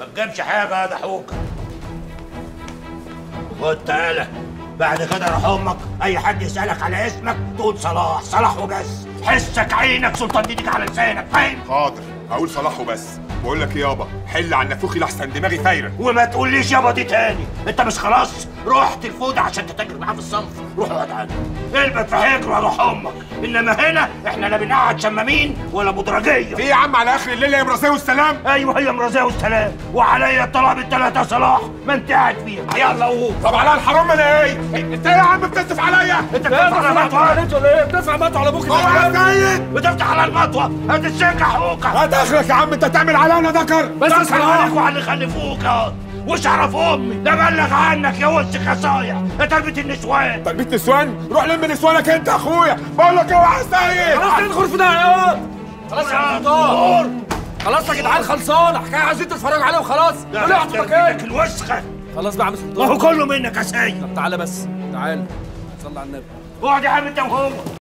ما تجيبش حاجه يا ضحوكه خد تعالى بعد كده روح امك اي حد يسالك على اسمك تقول صلاح صلاح وبس حسك عينك سلطان ايدك على لسانك فاهم حاضر هقول صلاح وبس بقول لك ايه يابا حل عن نافوخي لحسن دماغي فايره وما تقوليش يابا دي تاني انت مش خلاص رحت الفوضى عشان تتاجر معاه في الصنف روح اقعد عنده البس في حجر وروح امك انما هنا احنا لا بنقعد شمامين ولا مدرجيه في يا عم على اخر الليل يا مراسيه والسلام ايوه هي مرزاق والسلام وعليا الطلاق بالثلاثه صلاح ما انت قاعد فيها يلا قوم طب على الحرام انا ايه انت ايه يا عم بتصف عليا انت بتفتح على المطوه انت ولا ايه بتدفع مطوه على ابوك هو يا سيد بتفتح على المطوه هتتسكع حوكه هات اخرك يا عم انت تعمل علينا ذكر بس بس صلاح عليك وعلى اللي خلفوك اهو وش اعرف امي ده بلغ عنك يا وسخ يا صايع يا تربيه النسوان تربيه نسوان روح لم نسوانك انت يا اخويا بقول لك اوعى يا سيد خلاص ندخل في ده يا خلاص يا سلطان خلاص يا جدعان خلصانه حكايه عايزين تتفرجوا عليها وخلاص ده قولوا احط تربيتك مكان الوسخه خلاص بقى يا عم ما هو سلطان كله منك يا سيد طب تعالى بس تعالى صلي على النبي اقعد يا عم انت وهو